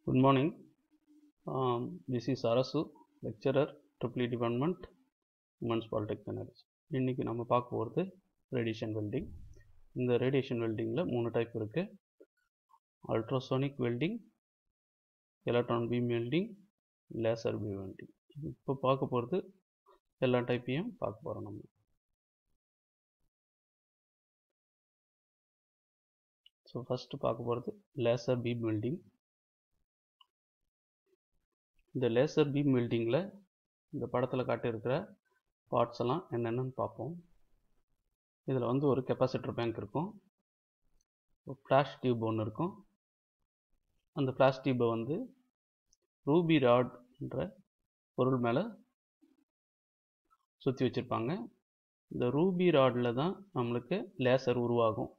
Good morning. Um, this is Arasu, lecturer, Triple E Department, Women's Polytechnic Technology. இன்னைக்கு நம்ம பார்க்க போகிறது radiation welding இந்த ரேடியேஷன் வெல்டிங்கில் மூணு டைப் இருக்குது ultrasonic welding electron beam welding laser beam welding இப்போ பார்க்க போகிறது எல்லா டைப்பையும் பார்க்க போகிறோம் நம்ம ஸோ ஃபஸ்ட்டு பார்க்க போகிறது லேசர் பீம் வெல்டிங் இந்த லேசர் பீம் வெல்டிங்கில் இந்த படத்தில் காட்டியிருக்கிற பார்ட்ஸ் எல்லாம் என்னென்னு பார்ப்போம் இதில் வந்து ஒரு கெப்பாசிட்டர் பேங்க் இருக்கும் ஒரு ஃப்ளாஷ் டியூப் ஒன்று இருக்கும் அந்த ஃப்ளாஷ் டியூப்பை வந்து ரூபி ராட் என்ற பொருள் மேலே சுற்றி வச்சுருப்பாங்க இந்த ரூபி ராடில் தான் நம்மளுக்கு லேசர் உருவாகும்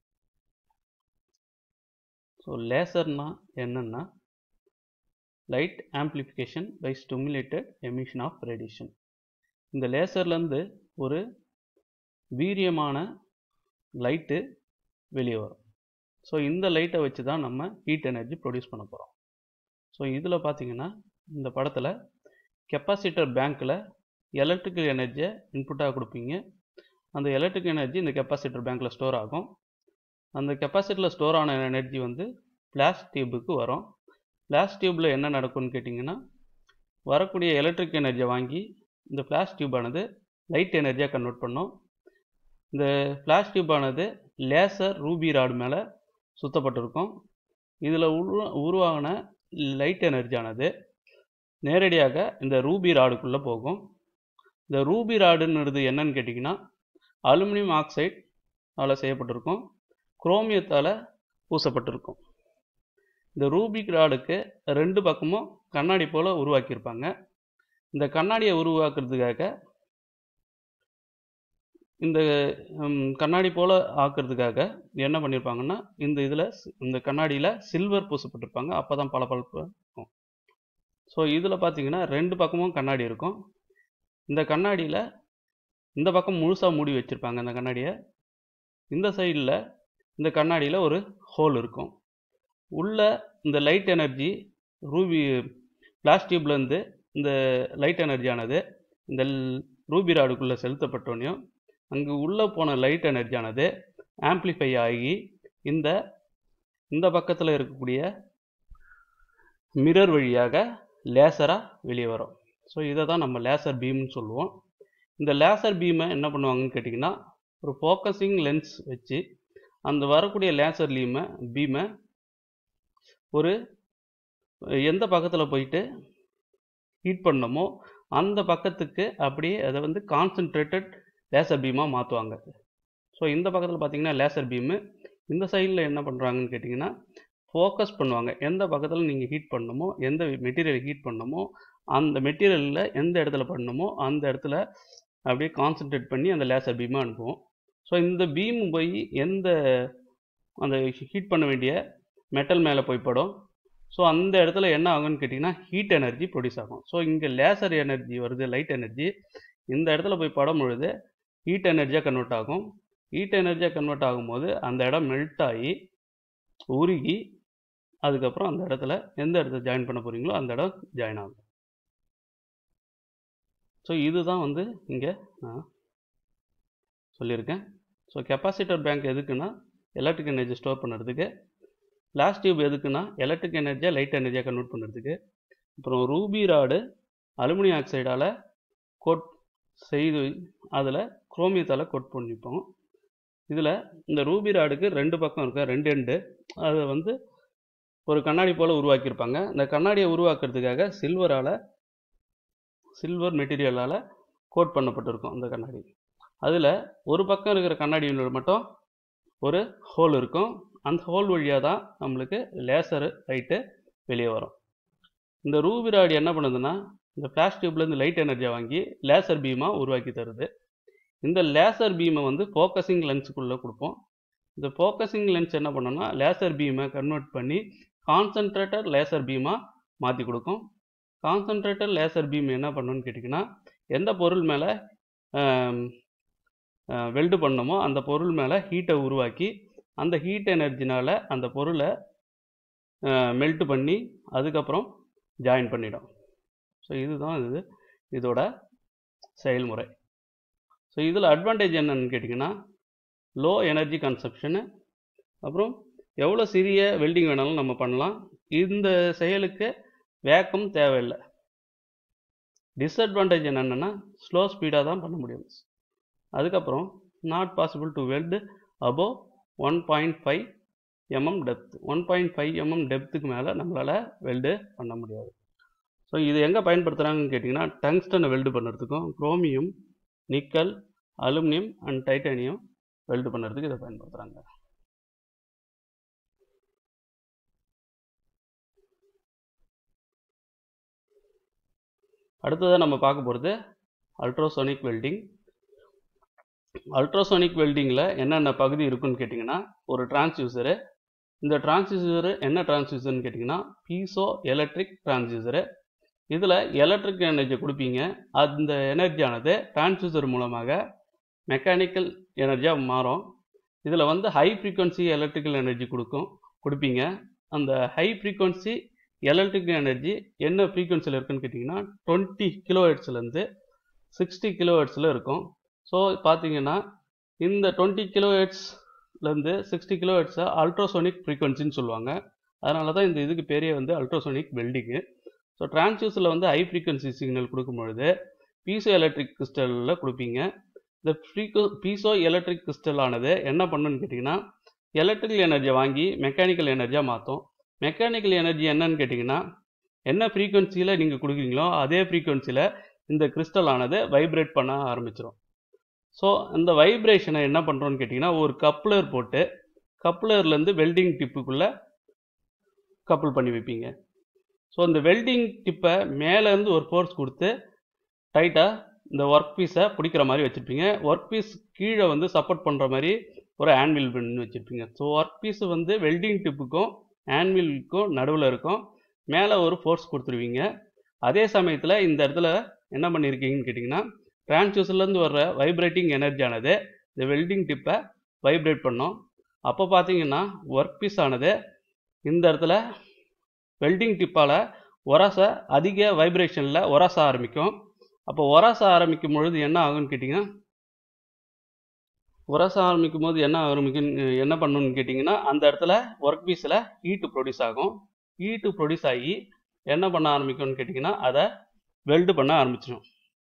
ஸோ லேசர்னா என்னென்னா light amplification by stimulated emission of radiation இந்த லேசர்லேருந்து ஒரு வீரியமான லைட்டு வெளியே வரும் ஸோ இந்த லைட்டை வச்சு தான் நம்ம ஹீட் எனர்ஜி ப்ரொடியூஸ் பண்ண போகிறோம் ஸோ இதில் பார்த்தீங்கன்னா இந்த படத்தில் கெப்பாசிட்டர் பேங்க்கில் எலக்ட்ரிக்கல் எனர்ஜியை இன்புட்டாக கொடுப்பீங்க அந்த எலக்ட்ரிக் எனர்ஜி இந்த கெப்பாசிட்டர் பேங்க்கில் ஸ்டோர் ஆகும் அந்த கெப்பாசிட்டரில் ஸ்டோர் ஆன எனர்ஜி வந்து ஃப்ளாஷ் டியூபுக்கு வரும் ஃப்ளாஷ் டியூப்பில் என்ன நடக்கும்னு கேட்டிங்கன்னா வரக்கூடிய எலக்ட்ரிக் எனர்ஜியை வாங்கி இந்த ஃப்ளாஷ் டியூபானது லைட் எனர்ஜியாக கன்வெர்ட் பண்ணும் இந்த ஃப்ளாஷ் டியூபானது லேசர் ரூபி ராடு மேலே சுத்தப்பட்டிருக்கும் இதில் உரு உருவாகின லைட் எனர்ஜியானது நேரடியாக இந்த ரூபி ராடுக்குள்ளே போகும் இந்த ரூபி ராடுன்றது என்னன்னு கேட்டிங்கன்னா அலுமினியம் ஆக்சைடு அதில் செய்யப்பட்டிருக்கும் குரோமியத்தால் பூசப்பட்டிருக்கும் இந்த ரூபிக் ராடுக்கு ரெண்டு பக்கமும் கண்ணாடி போல் உருவாக்கியிருப்பாங்க இந்த கண்ணாடியை உருவாக்குறதுக்காக இந்த கண்ணாடி போல் ஆக்கிறதுக்காக என்ன பண்ணியிருப்பாங்கன்னா இந்த இதில் இந்த கண்ணாடியில் சில்வர் பூசப்பட்டிருப்பாங்க அப்போ தான் பல பழப்பு இருக்கும் ஸோ இதில் பார்த்தீங்கன்னா ரெண்டு பக்கமும் கண்ணாடி இருக்கும் இந்த கண்ணாடியில் இந்த பக்கம் முழுசாக மூடி வச்சுருப்பாங்க அந்த கண்ணாடியை இந்த சைடில் இந்த கண்ணாடியில் ஒரு ஹோல் இருக்கும் உள்ள இந்த லைட் எனர்ஜி ரூபி ஃப்ளாஷ் டியூப்லேருந்து இந்த லைட் எனர்ஜியானது இந்த ரூபி ராடுக்குள்ளே செலுத்தப்பட்டோனையும் அங்கே உள்ளே போன லைட் எனர்ஜியானது ஆம்ப்ளிஃபை ஆகி இந்த இந்த பக்கத்தில் இருக்கக்கூடிய மிரர் வழியாக லேசராக வெளியே வரும் ஸோ இதை தான் நம்ம லேசர் பீம்னு சொல்லுவோம் இந்த லேசர் பீமை என்ன பண்ணுவாங்கன்னு கேட்டிங்கன்னா ஒரு ஃபோக்கஸிங் லென்ஸ் வச்சு அந்த வரக்கூடிய லேசர் லீமை பீமை ஒரு எந்த பக்கத்தில் போயிட்டு ஹீட் பண்ணமோ அந்த பக்கத்துக்கு அப்படியே அதை வந்து கான்சன்ட்ரேட்டட் லேசர் பீமாக மாற்றுவாங்க ஸோ இந்த பக்கத்தில் பார்த்தீங்கன்னா லேசர் பீமு இந்த சைடில் என்ன பண்ணுறாங்கன்னு கேட்டிங்கன்னா ஃபோக்கஸ் பண்ணுவாங்க எந்த பக்கத்தில் நீங்கள் ஹீட் பண்ணணுமோ எந்த மெட்டீரியல் ஹீட் பண்ணணுமோ அந்த மெட்டீரியலில் எந்த இடத்துல பண்ணணுமோ அந்த இடத்துல அப்படியே கான்சன்ட்ரேட் பண்ணி அந்த லேசர் பீமை அனுப்புவோம் ஸோ இந்த பீம் போய் எந்த அந்த ஹீட் பண்ண வேண்டிய மெட்டல் மேலே போய் படும் ஸோ அந்த இடத்துல என்ன ஆகும்னு கேட்டிங்கன்னா ஹீட் எனர்ஜி ப்ரொடியூஸ் ஆகும் ஸோ இங்கே லேசர் எனர்ஜி வருது லைட் எனர்ஜி இந்த இடத்துல போய் படும் பொழுது ஹீட் எனர்ஜியாக கன்வெர்ட் ஆகும் ஹீட் எனர்ஜியாக கன்வெர்ட் ஆகும்போது அந்த இடம் மெல்ட் ஆகி உருகி அதுக்கப்புறம் அந்த இடத்துல எந்த இடத்துல ஜாயின் பண்ண போகிறீங்களோ அந்த இடம் ஜாயின் ஆகும் ஸோ இதுதான் வந்து இங்கே நான் சொல்லியிருக்கேன் ஸோ கெப்பாசிட்டர் பேங்க் எதுக்குன்னா எலக்ட்ரிக் எனர்ஜி ஸ்டோர் பண்ணுறதுக்கு ஃப்ளாஷ் டியூப் எதுக்குன்னா எலக்ட்ரிக் எனர்ஜியை லைட் எனர்ஜியாக கன்வெர்ட் பண்ணுறதுக்கு அப்புறம் ரூபி ராடு அலுமினியம் ஆக்சைடால் கோட் செய்து அதில் குரோமியத்தால் கோட் பண்ணிப்போம் இதில் இந்த ரூபி ராடுக்கு ரெண்டு பக்கம் இருக்க ரெண்டு எண்டு அதை வந்து ஒரு கண்ணாடி போல் உருவாக்கியிருப்பாங்க இந்த கண்ணாடியை உருவாக்குறதுக்காக சில்வரால் சில்வர் மெட்டீரியலால் கோட் பண்ணப்பட்டிருக்கும் அந்த கண்ணாடி அதில் ஒரு பக்கம் இருக்கிற கண்ணாடியில் மட்டும் ஒரு ஹோல் இருக்கும் அந்த ஹோல் வழியாக தான் நம்மளுக்கு லேசரு லைட்டு வெளியே வரும் இந்த ரூபி ராடு என்ன பண்ணுதுன்னா இந்த ஃப்ளாஷ் டியூப்லேருந்து லைட் எனர்ஜியை வாங்கி லேசர் பீமாக உருவாக்கி தருது இந்த லேசர் பீமை வந்து ஃபோக்கஸிங் லென்ஸுக்குள்ளே கொடுப்போம் இந்த ஃபோக்கஸிங் லென்ஸ் என்ன பண்ணோம்னா லேசர் பீமை கன்வெர்ட் பண்ணி கான்சன்ட்ரேட்டர் லேசர் பீமாக மாற்றி கொடுக்கும் கான்சன்ட்ரேட்டர் லேசர் பீம் என்ன பண்ணணும்னு கேட்டிங்கன்னா எந்த பொருள் மேலே வெல்டு பண்ணமோ அந்த பொருள் மேலே ஹீட்டை உருவாக்கி அந்த ஹீட் எனர்ஜினால் அந்த பொருளை மெல்ட் பண்ணி அதுக்கப்புறம் ஜாயின் பண்ணிடும் ஸோ இதுதான் இது இதோட செயல்முறை ஸோ இதில் அட்வான்டேஜ் என்னன்னு கேட்டிங்கன்னா லோ எனர்ஜி கன்சப்ஷனு அப்புறம் எவ்வளோ சிறிய வெல்டிங் வேணாலும் நம்ம பண்ணலாம் இந்த செயலுக்கு வேக்கம் தேவையில்லை டிஸ்அட்வான்டேஜ் என்னென்னா ஸ்லோ ஸ்பீடாக தான் பண்ண முடியும் அதுக்கப்புறம் not possible to weld above one point five mm depth one point five mm டெப்த்துக்கு மேலே நம்மளால் வெல்டு பண்ண முடியாது ஸோ இது எங்கே பயன்படுத்துகிறாங்கன்னு கேட்டிங்கன்னா டங்ஸ்டனை வெல்டு பண்ணுறதுக்கும் chromium nickel aluminium and titanium weld பண்ணுறதுக்கு இதை பயன்படுத்துகிறாங்க அடுத்ததாக நம்ம பார்க்க போகிறது அல்ட்ராசோனிக் வெல்டிங் அல்ட்ராசோனிக் வெல்டிங்கில் என்னென்ன பகுதி இருக்குன்னு கேட்டிங்கன்னா ஒரு டிரான்ஸ்யூசரு இந்த டிரான்ஸ்யூசரு என்ன டிரான்ஸ்யூசர்னு கேட்டிங்கன்னா பீசோ எலக்ட்ரிக் டிரான்ஸ்யூசரு இதில் எலக்ட்ரிக் எனர்ஜி கொடுப்பீங்க அந்த எனர்ஜியானது டிரான்ஸ்யூசர் மூலமாக மெக்கானிக்கல் எனர்ஜியாக மாறும் இதில் வந்து ஹை ஃப்ரீக்வன்சி எலக்ட்ரிக்கல் எனர்ஜி கொடுக்கும் கொடுப்பீங்க அந்த ஹை ஃப்ரீக்வன்சி எலக்ட்ரிக்கல் எனர்ஜி என்ன ஃப்ரீக்வன்சியில் இருக்குன்னு கேட்டிங்கன்னா டுவெண்ட்டி கிலோ ஹெட்ஸ்லேருந்து சிக்ஸ்டி கிலோ ஹெட்ஸில் இருக்கும் ஸோ பார்த்தீங்கன்னா இந்த டுவெண்ட்டி கிலோ ஹெட்ஸ்லேருந்து சிக்ஸ்டி கிலோ ஹெட்ஸை அல்ட்ராசோனிக் ஃப்ரீக்வன்சின்னு சொல்லுவாங்க அதனால தான் இந்த இதுக்கு பேரே வந்து அல்ட்ராசோனிக் வெல்டிங்கு ஸோ டிரான்ஸ்யூஸில் வந்து ஹை ஃப்ரீக்வன்சி சிக்னல் கொடுக்கும் பொழுது பீசோ எலக்ட்ரிக் கிறிஸ்டலில் கொடுப்பீங்க இந்த ஃப்ரீகோ பீசோ எலக்ட்ரிக் கிறிஸ்டல் ஆனது என்ன பண்ணுன்னு கேட்டிங்கன்னா எலக்ட்ரிக்கல் எனர்ஜியை வாங்கி மெக்கானிக்கல் எனர்ஜியாக மாற்றும் மெக்கானிக்கல் எனர்ஜி என்னன்னு கேட்டிங்கன்னா என்ன ஃப்ரீக்வன்சியில் நீங்கள் கொடுக்குறீங்களோ அதே ஃப்ரீக்வன்சியில் இந்த கிறிஸ்டல் ஆனது வைப்ரேட் பண்ண ஆரம்பிச்சிடும் ஸோ இந்த வைப்ரேஷனை என்ன பண்ணுறோன்னு கேட்டிங்கன்னா ஒரு கப்ளர் போட்டு கப்ளர்லேருந்து வெல்டிங் டிப்புக்குள்ளே கப்புள் பண்ணி வைப்பீங்க ஸோ இந்த வெல்டிங் டிப்பை மேலேருந்து ஒரு ஃபோர்ஸ் கொடுத்து டைட்டாக இந்த ஒர்க் பீஸை பிடிக்கிற மாதிரி வச்சுருப்பீங்க ஒர்க் பீஸ் கீழே வந்து சப்போர்ட் பண்ணுற மாதிரி ஒரு ஆன்வில் பண்ணி வச்சுருப்பீங்க ஸோ ஒர்க் பீஸ் வந்து வெல்டிங் டிப்புக்கும் ஆன்விலுக்கும் நடுவில் இருக்கும் மேலே ஒரு ஃபோர்ஸ் கொடுத்துருவீங்க அதே சமயத்தில் இந்த இடத்துல என்ன பண்ணியிருக்கீங்கன்னு கேட்டிங்கன்னா டிரான்ஸ்யூசர்லேருந்து வர்ற வைப்ரேட்டிங் எனர்ஜியானது இந்த வெல்டிங் டிப்பை வைப்ரேட் பண்ணும் அப்போ பார்த்தீங்கன்னா ஒர்க் பீஸ் ஆனது இந்த இடத்துல வெல்டிங் டிப்பால் உரச அதிக வைப்ரேஷனில் உரச ஆரம்பிக்கும் அப்போ உரச ஆரம்பிக்கும் பொழுது என்ன ஆகும்னு கேட்டிங்கன்னா உரச ஆரம்பிக்கும் போது என்ன ஆரம்பிக்கும் என்ன பண்ணணும்னு கேட்டிங்கன்னா அந்த இடத்துல ஒர்க் பீஸில் ஹீட்டு ப்ரொடியூஸ் ஆகும் ஹீட்டு ப்ரொடியூஸ் ஆகி என்ன பண்ண ஆரம்பிக்கும்னு கேட்டிங்கன்னா அதை வெல்டு பண்ண ஆரம்பிச்சிடும்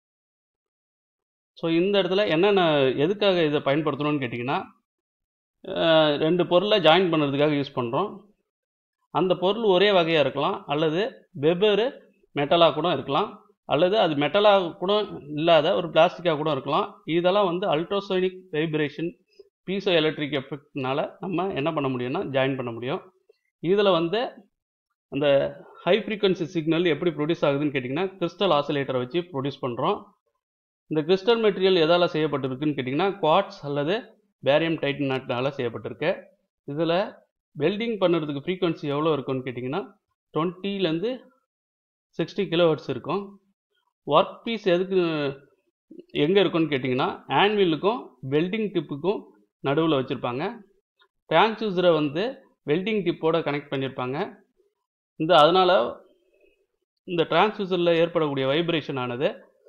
ஸோ இந்த இடத்துல என்னென்ன எதுக்காக இதை பயன்படுத்தணும்னு கேட்டிங்கன்னா ரெண்டு பொருளை ஜாயின் பண்ணுறதுக்காக யூஸ் பண்ணுறோம் அந்த பொருள் ஒரே வகையாக இருக்கலாம் அல்லது வெவ்வேறு மெட்டலாக கூட இருக்கலாம் அல்லது அது மெட்டலாக கூட இல்லாத ஒரு பிளாஸ்டிக்காக கூட இருக்கலாம் இதெல்லாம் வந்து அல்ட்ராசோனிக் வைப்ரேஷன் பீசோ எலக்ட்ரிக் எஃபெக்ட்னால நம்ம என்ன பண்ண முடியும்னா ஜாயின் பண்ண முடியும் இதில் வந்து அந்த ஹை ஃப்ரீக்வன்சி சிக்னல் எப்படி ப்ரொடியூஸ் ஆகுதுன்னு கேட்டிங்கன்னா கிறிஸ்டல் ஆசிலேட்டரை வச்சு ப்ரொடியூஸ் பண்ணுறோம் இந்த கிறிஸ்டல் மெட்டீரியல் எதால் செய்யப்பட்டிருக்குன்னு கேட்டிங்கன்னா குவாட்ஸ் அல்லது பேரியம் டைட்டனாட்னால செய்யப்பட்டிருக்கு இதில் வெல்டிங் பண்ணுறதுக்கு ஃப்ரீக்வன்சி எவ்வளோ இருக்குன்னு கேட்டிங்கன்னா டுவெண்ட்டிலேருந்து சிக்ஸ்டி கிலோ ஹெர்ட்ஸ் இருக்கும் ஒர்க் பீஸ் எதுக்கு எங்கே இருக்குன்னு கேட்டிங்கன்னா ஆன்விலுக்கும் வெல்டிங் டிப்புக்கும் நடுவில் வச்சுருப்பாங்க டிரான்ஸ்யூசரை வந்து வெல்டிங் டிப்போட கனெக்ட் பண்ணியிருப்பாங்க இந்த அதனால் இந்த டிரான்ஸ்யூசரில் ஏற்படக்கூடிய வைப்ரேஷன் ஆனது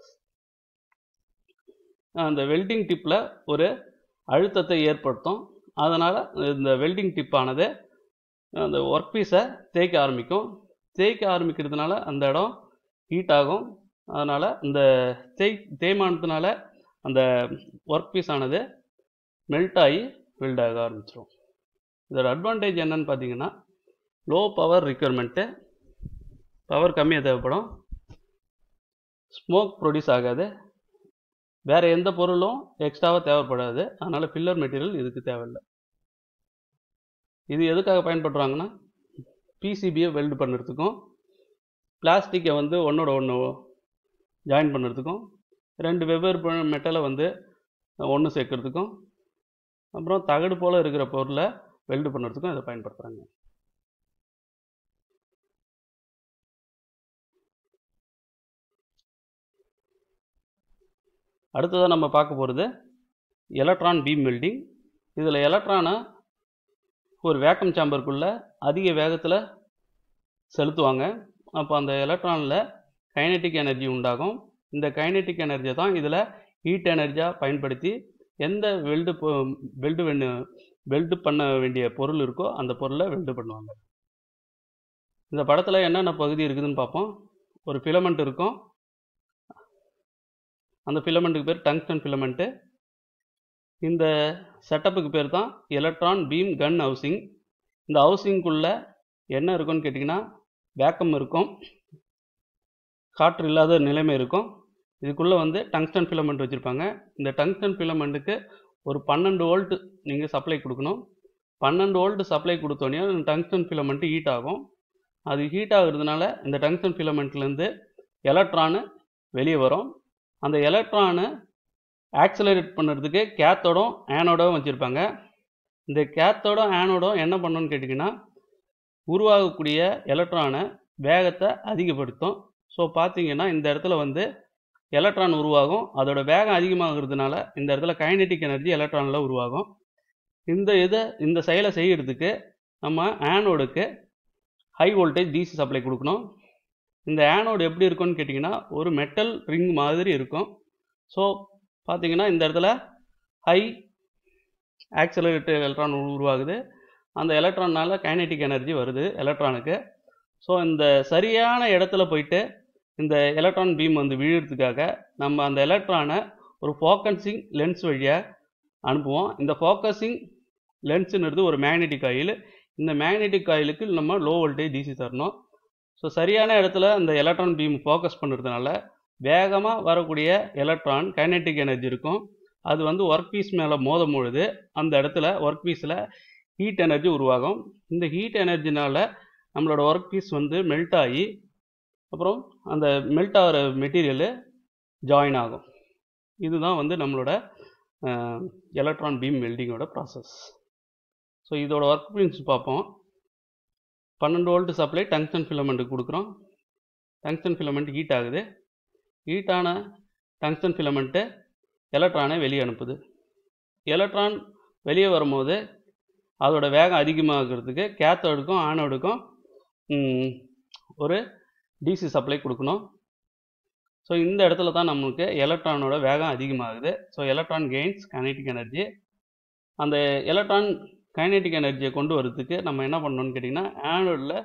அந்த வெல்டிங் டிப்பில் ஒரு அழுத்தத்தை ஏற்படுத்தும் அதனால் இந்த வெல்டிங் டிப்பானது அந்த ஒர்க் பீஸை தேய்க்க ஆரம்பிக்கும் தேய்க்க ஆரம்பிக்கிறதுனால அந்த இடம் ஹீட் ஆகும் அதனால் இந்த தேய் தேய்மானத்தினால அந்த ஒர்க் பீஸ் ஆனது மெல்ட் ஆகி வெல்ட் ஆக ஆரம்பிச்சிடும் இதோட அட்வான்டேஜ் என்னன்னு பார்த்தீங்கன்னா லோ பவர் ரிக்யர்மெண்ட்டு பவர் கம்மியாக தேவைப்படும் ஸ்மோக் ப்ரொடியூஸ் ஆகாது வேறு எந்த பொருளும் எக்ஸ்ட்ராவாக தேவைப்படாது அதனால் ஃபில்லர் மெட்டீரியல் இதுக்கு தேவையில்லை இது எதுக்காக பயன்படுத்துகிறாங்கன்னா பிசிபியை வெல்டு பண்ணுறதுக்கும் பிளாஸ்டிக்கை வந்து ஒன்றோட ஒன்று ஜாயின் பண்ணுறதுக்கும் ரெண்டு வெவ்வேறு மெட்டலை வந்து ஒன்று சேர்க்கறதுக்கும் அப்புறம் தகடு போல் இருக்கிற பொருளை வெல்டு பண்ணுறதுக்கும் இதை பயன்படுத்துகிறாங்க அடுத்ததாக நம்ம பார்க்க போகிறது எலக்ட்ரான் பீம் வெல்டிங் இதில் எலக்ட்ரானை ஒரு வேக்கம் சாம்பருக்குள்ளே அதிக வேகத்தில் செலுத்துவாங்க அப்போ அந்த எலக்ட்ரானில் கைனெட்டிக் எனர்ஜி உண்டாகும் இந்த கைனெட்டிக் எனர்ஜியை தான் இதில் ஹீட் எனர்ஜியாக பயன்படுத்தி எந்த வெல்டு வெல்டு வெண்ணு வெல்டு பண்ண வேண்டிய பொருள் இருக்கோ அந்த பொருளை வெல்டு பண்ணுவாங்க இந்த படத்தில் என்னென்ன பகுதி இருக்குதுன்னு பார்ப்போம் ஒரு ஃபிலமெண்ட் இருக்கும் அந்த ஃபிலமெண்ட்டுக்கு பேர் டங்ஸ்டன் ஃபிலமெண்ட்டு இந்த செட்டப்புக்கு பேர் தான் எலக்ட்ரான் பீம் கன் ஹவுசிங் இந்த ஹவுசிங்குள்ளே என்ன இருக்குன்னு கேட்டிங்கன்னா வேக்கம் இருக்கும் காற்று இல்லாத நிலைமை இருக்கும் இதுக்குள்ளே வந்து டங்ஸ்டன் ஃபிலமெண்ட் வச்சுருப்பாங்க இந்த டங்ஸ்டன் ஃபிலமெண்ட்டுக்கு ஒரு பன்னெண்டு வோல்ட்டு நீங்கள் சப்ளை கொடுக்கணும் பன்னெண்டு வோல்ட்டு சப்ளை கொடுத்தோன்னே டங்ஸ்டன் ஃபிலமெண்ட்டு ஹீட் ஆகும் அது ஹீட் ஆகுறதுனால இந்த டங்ஸ்டன் ஃபிலமெண்ட்லேருந்து எலக்ட்ரானு வெளியே வரும் அந்த எலக்ட்ரானு ஆக்சலரேட் பண்ணுறதுக்கு கேத்தோடும் ஆனோடும் வச்சுருப்பாங்க இந்த கேத்தோடும் ஆனோடும் என்ன பண்ணணும்னு கேட்டிங்கன்னா உருவாகக்கூடிய எலக்ட்ரானை வேகத்தை அதிகப்படுத்தும் ஸோ பார்த்தீங்கன்னா இந்த இடத்துல வந்து எலக்ட்ரான் உருவாகும் அதோட வேகம் அதிகமாகிறதுனால இந்த இடத்துல கைனெட்டிக் எனர்ஜி எலக்ட்ரானில் உருவாகும் இந்த இதை இந்த செயலை செய்கிறதுக்கு நம்ம ஆனோடுக்கு ஹை வோல்டேஜ் டிசி சப்ளை கொடுக்கணும் இந்த ஆனோடு எப்படி இருக்கும்னு கேட்டிங்கன்னா ஒரு மெட்டல் ரிங் மாதிரி இருக்கும் ஸோ பார்த்தீங்கன்னா இந்த இடத்துல ஹை ஆக்சலரேட்டட் எலக்ட்ரான் உருவாகுது அந்த எலக்ட்ரானால் கைனெட்டிக் எனர்ஜி வருது எலக்ட்ரானுக்கு ஸோ இந்த சரியான இடத்துல போயிட்டு இந்த எலக்ட்ரான் பீம் வந்து விழுறதுக்காக நம்ம அந்த எலக்ட்ரானை ஒரு ஃபோக்கஸிங் லென்ஸ் வழியாக அனுப்புவோம் இந்த ஃபோக்கஸிங் லென்ஸுன்றது ஒரு மேக்னெட்டிக் ஆயில் இந்த மேக்னெட்டிக் ஆயிலுக்கு நம்ம லோ வோல்டேஜ் டிசி தரணும் ஸோ சரியான இடத்துல அந்த எலக்ட்ரான் பீம் ஃபோக்கஸ் பண்ணுறதுனால வேகமாக வரக்கூடிய எலக்ட்ரான் கைனெட்டிக் எனர்ஜி இருக்கும் அது வந்து ஒர்க் பீஸ் மேலே மோதும் பொழுது அந்த இடத்துல ஒர்க் பீஸில் ஹீட் எனர்ஜி உருவாகும் இந்த ஹீட் எனர்ஜினால் நம்மளோட ஒர்க் பீஸ் வந்து மெல்ட் ஆகி அப்புறம் அந்த மெல்ட் ஆகிற மெட்டீரியலு ஜாயின் ஆகும் இதுதான் வந்து நம்மளோட எலக்ட்ரான் பீம் வெல்டிங்கோட ப்ராசஸ் ஸோ இதோட ஒர்க் பிரின்ஸ் பார்ப்போம் பன்னெண்டு வோல்ட் சப்ளை டங்ஸ்டன் ஃபிலமெண்ட்டுக்கு கொடுக்குறோம் டங்ஸ்டன் ஃபிலமெண்ட் ஹீட் ஆகுது ஹீட்டான டங்ஸ்டன் ஃபிலமெண்ட்டு எலக்ட்ரானை வெளியே அனுப்புது எலக்ட்ரான் வெளியே வரும்போது அதோட வேகம் அதிகமாகிறதுக்கு கேத்தோடுக்கும் ஆனோடுக்கும் ஒரு டிசி சப்ளை கொடுக்கணும் ஸோ இந்த இடத்துல தான் நம்மளுக்கு எலக்ட்ரானோட வேகம் அதிகமாகுது so electron gains kinetic energy அந்த எலக்ட்ரான் கைனெட்டிக் எனர்ஜியை கொண்டு வரதுக்கு நம்ம என்ன பண்ணணும்னு கேட்டிங்கன்னா ஆனோடில்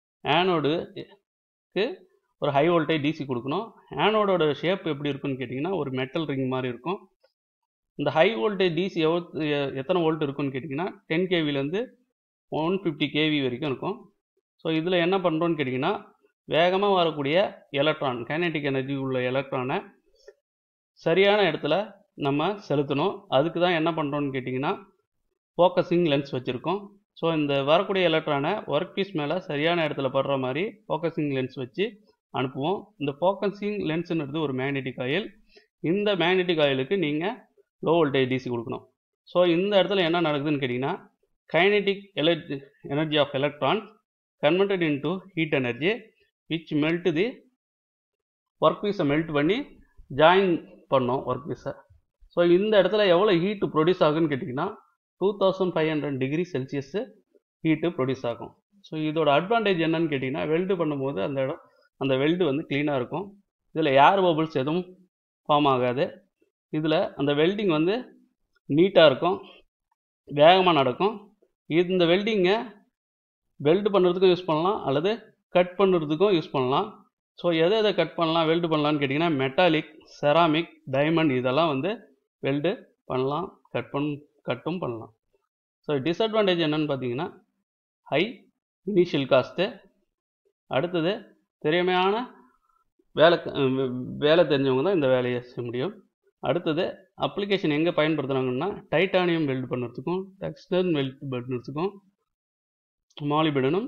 ஆனோடுக்கு ஒரு ஹை வோல்டேஜ் டிசி கொடுக்கணும் ஆனோடோட ஷேப் எப்படி இருக்குன்னு கேட்டிங்கன்னா ஒரு மெட்டல் ரிங் மாதிரி இருக்கும் இந்த ஹை வோல்டேஜ் டிசி எவ்வளோ எத்தனை வோல்ட் இருக்குன்னு கேட்டிங்கன்னா டென் கேவிலேருந்து ஒன் ஃபிஃப்டி கேவி வரைக்கும் இருக்கும் ஸோ இதில் என்ன பண்ணுறோன்னு கேட்டிங்கன்னா வேகமாக வரக்கூடிய எலக்ட்ரான் கைனெட்டிக் எனர்ஜி உள்ள எலக்ட்ரானை சரியான இடத்துல நம்ம செலுத்தணும் அதுக்கு தான் என்ன பண்ணுறோன்னு கேட்டிங்கன்னா ஃபோக்கஸிங் லென்ஸ் வச்சுருக்கோம் ஸோ இந்த வரக்கூடிய எலக்ட்ரானை ஒர்க் பீஸ் மேலே சரியான இடத்துல படுற மாதிரி ஃபோக்கஸிங் லென்ஸ் வச்சு அனுப்புவோம் இந்த ஃபோக்கஸிங் லென்ஸுன்றது ஒரு மேக்னெட்டிக் ஆயில் இந்த மேக்னெட்டிக் ஆயிலுக்கு நீங்கள் லோ வோல்டேஜ் டிசி கொடுக்கணும் ஸோ இந்த இடத்துல என்ன நடக்குதுன்னு கேட்டிங்கன்னா கைனெட்டிக் எலக் energy of electron converted into heat energy which melt the work பீஸை மெல்ட் பண்ணி ஜாயின் பண்ணோம் ஒர்க் பீஸை ஸோ இந்த இடத்துல எவ்வளோ ஹீட்டு ப்ரொடியூஸ் ஆகுன்னு கேட்டிங்கன்னா two thousand five hundred degree Celsius heat produce ஆகும் ஸோ இதோட அட்வான்டேஜ் என்னன்னு கேட்டிங்கன்னா வெல்டு பண்ணும்போது அந்த இடம் அந்த வெல்டு வந்து க்ளீனாக இருக்கும் இதில் ஏர் பபிள்ஸ் எதுவும் ஃபார்ம் ஆகாது இதில் அந்த வெல்டிங் வந்து நீட்டாக இருக்கும் வேகமாக நடக்கும் இந்த வெல்டிங்கை வெல்டு பண்ணுறதுக்கும் யூஸ் பண்ணலாம் அல்லது கட் பண்ணுறதுக்கும் யூஸ் பண்ணலாம் ஸோ எதை எதை கட் பண்ணலாம் வெல்டு பண்ணலான்னு கேட்டிங்கன்னா மெட்டாலிக் செராமிக் டைமண்ட் இதெல்லாம் வந்து வெல்டு பண்ணலாம் கட் பண் கட்டும் பண்ணலாம் ஸோ டிஸ்அட்வான்டேஜ் என்னன்னு பார்த்தீங்கன்னா ஹை இனிஷியல் காஸ்ட்டு அடுத்தது திறமையான வேலை வேலை தெரிஞ்சவங்க தான் இந்த வேலையை செய்ய முடியும் அடுத்தது அப்ளிகேஷன் எங்கே பயன்படுத்துகிறாங்கன்னா டைட்டானியம் வெல்டு பண்ணுறதுக்கும் டெக்ஸ்டன் வெல்டு பண்ணுறதுக்கும் மாலிபிடனும்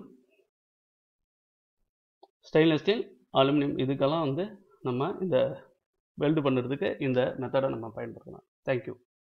ஸ்டெயின்லெஸ் ஸ்டீல் அலுமினியம் இதுக்கெல்லாம் வந்து நம்ம இந்த வெல்டு பண்ணுறதுக்கு இந்த மெத்தடை நம்ம பயன்படுத்தலாம் தேங்க்யூ